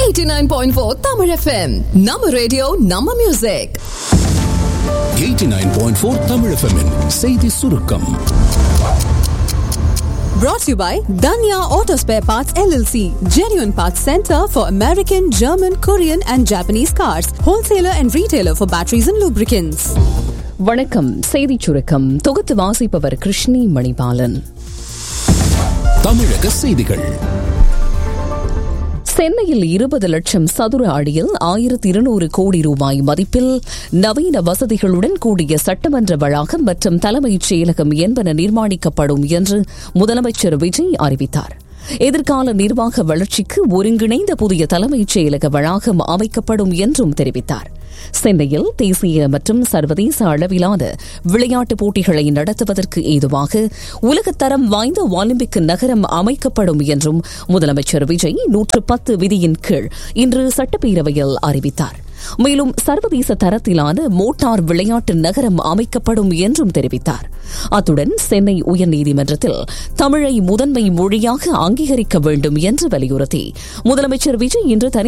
89.4 Tamil FM. நம்ம radio நம்ம music 89.4 Tamil FM -இன் செய்தி சுருக்கம் brought to you by Danya Auto Spare Parts LLC, genuine parts center for American, German, Korean and Japanese cars, wholesaler and retailer for batteries and lubricants. வணக்கம் செய்திச் சுருக்கம் தொகுத்து வாசிப்பவர் கிருஷ்ணி மணிபாலன் தமிழக செய்திகள் சென்னையில் இருபது லட்சம் சதுர அடியில் ஆயிரத்தி இருநூறு கோடி ரூபாய் மதிப்பில் நவீன வசதிகளுடன் கூடிய சட்டமன்ற வளாகம் மற்றும் தலைமைச் செயலகம் என்பன நிர்மாணிக்கப்படும் என்று முதலமைச்சர் விஜய் அறிவித்தார் எதிர்கால நிர்வாக வளர்ச்சிக்கு ஒருங்கிணைந்த புதிய தலைமைச் செயலக வளாகம் அமைக்கப்படும் என்றும் தெரிவித்தார் சென்னையில் தேசிய மற்றும் சர்வதேச அளவிலான விளையாட்டுப் போட்டிகளை நடத்துவதற்கு ஏதுவாக உலகத்தரம் வாய்ந்த ஒலிம்பிக் நகரம் அமைக்கப்படும் என்றும் முதலமைச்சர் விஜய் நூற்று பத்து விதியின் கீழ் இன்று சட்டப்பேரவையில் அறிவித்தார் மேலும் சர்வதேச தரத்திலான மோட்டார் விளையாட்டு நகரம் அமைக்கப்படும் என்றும் தெரிவித்தார் அத்துடன் சென்னை உயர்நீதிமன்றத்தில் தமிழை முதன்மை மொழியாக அங்கீகரிக்க வேண்டும் என்று வலியுறுத்தி முதலமைச்சர் விஜய் இன்று தனி